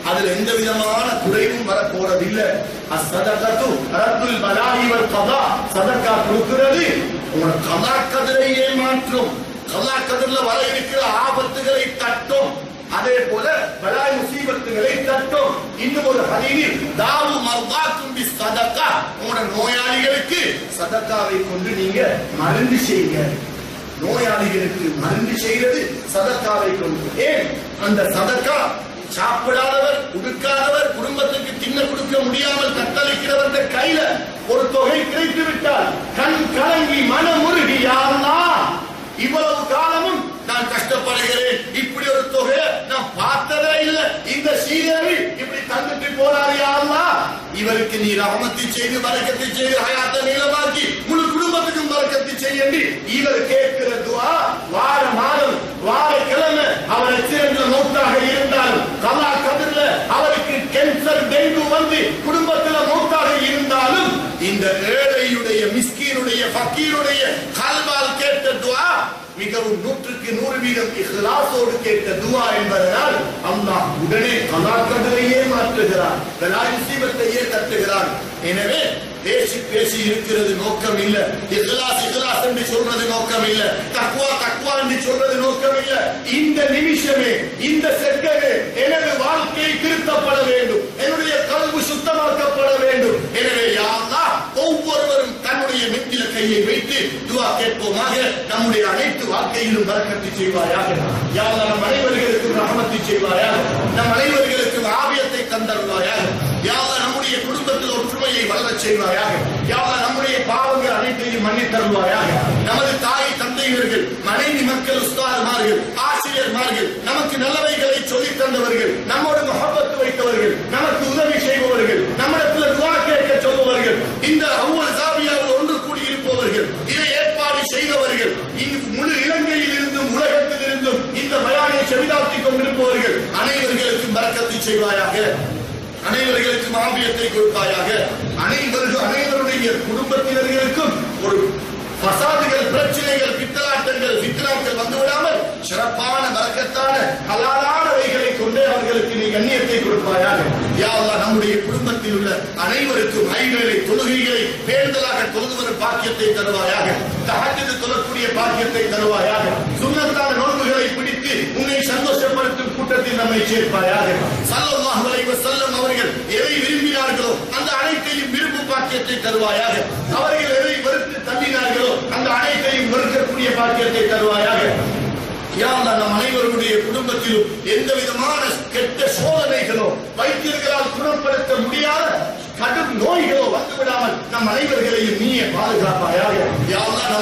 அதுல எந்த விதமான குறைவும் வரப்போறதில்லை அஸ்ஸதகத்து ரத்துல் பலாஹி வல் கதா சதக்கா கொடுக்கிறது உங்களோட கதா கதிரையே மாற்றும் கதா கதிரில் வர இருக்கிற ஆபத்துகளை தட்டும் அதே போல பலாய் முசீபத்துகளை தட்டும் இன்னும் ஒரு ஹதீனில் தாவு மர்தாக்கும் பி சதக்கா உங்களோட நோயாளிகளுக்கு சதக்காவை கொண்டு நீங்க மருந்து செய்யுங்க நோயாளிகளுக்கு மருந்து செய்வது சதக்காவை கொண்டு ஏன் அந்த சதக்கா சாப்பிடாதவர் உடுக்காதவர் குடும்பத்துக்கு தின்ன கொடுக்க முடியாமல் தத்தளிக்கிறவர்கள் கையில ஒரு தொகை கிடைத்து விட்டால் கண் கலங்கி மனம் உருகி யாருன்னா இவ்வளவு காலமும் நான் கஷ்டப்படுகிறேன் இப்படி ஒரு தொகை நான் பார்த்ததே இல்லை இந்த சீரவி இப்படி தந்துட்டு போறாரு யாருன்னா இவருக்கு நீ ரஹமத்தை செய்து வரக்கத்தை செய்து ஹயாத்தை நீளமாக்கி முழு குடும்பத்துக்கும் வரக்கத்தை செய்யண்டி இவர் கேட்கிற துவா வார மாதம் வார கிழமை அவர் எச்சிரந்த மௌத்தாக இருந்தாலும் கலா கதிர்ல அவருக்கு கேன்சர் டெங்கு வந்து குடும்பத்துல மௌத்தாக இருந்தாலும் இந்த ஏழையுடைய மிஸ்கீனுடைய ஃபக்கீருடைய கல்வால் கேட்ட துவா மிகவும் நூற்றுக்கு நூறு வீதம் இஹ்லாசோடு கேட்ட துவா என்பதனால் அல்லாஹ் உடனே கலாக்கதிரையே மாற்றுகிறார் கலாய் முசீபத்தையே தட்டுகிறார் எனவே பேசி பேசி இருக்கிறது நோக்கம் இல்ல இஹ்லாஸ் இஹ்லாஸ் என்று சொல்றது நோக்கம் இல்ல தக்வா தக்வா என்று சொல்றது நோக்கம் இல்ல இந்த நிமிஷமே இந்த செகண்டே எனது வாழ்க்கை திருத்தப்பட வேண்டும் என்னுடைய கல்வி சுத்தமாக்கப்பட வேண்டும் எனவே யா அல்லாஹ் ஒவ்வொருவரும் தன்னுடைய நெஞ்சில கையை வைத்து துவா கேட்போமாக நம்முடைய அனைத்து வாழ்க்கையிலும் வரக்கத்து செய்வாயாக யா அல்லாஹ் நம் அனைவர்களுக்கும் ரஹமத்தை செய்வாயாக நம் அனைவர்களுக்கும் ஆவியத்தை தந்தருவாயாக யா அல்லாஹ் நம்முடைய குடும்பத்தில் ஒற்றுமையை வளரச் செய்வாயாக யா அல்லாஹ் நம்முடைய பாவங்கள் அனைத்தையும் மன்னித் தருவாயாக நமது தாய் தந்தையர்கள் மனைவி மக்கள் உஸ்தாதுமார்கள் ஆசிரியர்மார்கள் நமக்கு நல்லவைகளை சொல்லித் தந்தவர்கள் நம்மோடு முகப்பத்து வைத்தவர்கள் நமக்கு உதவி செய்பவர்கள் நம்மிடத்தில் துவா கேட்க சொல்பவர்கள் இந்த அவ்வளவு சாவியாவில் ஒன்று கூடி இருப்பவர்கள் இதை ஏற்பாடு செய்தவர்கள் இங்கு முழு இலங்கையில் இருந்தும் உலகத்தில் இருந்தும் இந்த பயானை செவிதாத்திக் கொண்டிருப்பவர்கள் அனைவர்களுக்கும் பறக்கத்தை செய்வாயாக அனைவர்களுக்கும் ஆபியத்தை கொடுப்பாயாக அனைவர்கள் அனைவருடைய குடும்பத்தினர்களுக்கும் ஒரு பசாதுகள் பிரச்சனைகள் பித்தலாட்டங்கள் பித்தலாட்கள் வந்து விடாமல் சிறப்பான வரக்கத்தான ஹலாலானவைகளை கொண்டே அவர்களுக்கு நீ கண்ணியத்தை கொடுப்பாயாக யா அல்லாஹ் நம்முடைய குடும்பத்தில் உள்ள அனைவருக்கும் ஐவேளை தொழுகைகளை பேருதலாக தொழுது வரும் பாக்கியத்தை தருவாயாக தஹஜ்ஜுது தொழக்கூடிய பாக்கியத்தை தருவாயாக சுன்னத்தான நோன்புகளை பிடித்து உன்னை சந்தோஷப்படுத்தும் கூட்டத்தில் நம்மை சேர்ப்பாயாக ஸல்லல்லாஹு அலைஹி வஸல்லம் அவர்கள் எதை விரும்பினார்களோ அந்த அனைத்தையும் விரும்பும் பாக்கியத்தை தருவாயாக அவர்கள் எதை வெறுத்து தள்ளினார்களோ அந்த அனைத்தையும் வெறுக்கக்கூடிய பாக்கியத்தை தருவாயாக யா அல்லாஹ் நம் அனைவருடைய குடும்பத்திலும் எந்த விதமான கெட்ட சோதனைகளோ வைத்தியர்களால் குணப்படுத்த முடியாத கடும் நோய்களோ வந்துவிடாமல் நம் அனைவர்களையும் நீயே பாதுகாப்பாயாக யா அல்லாஹ் நம்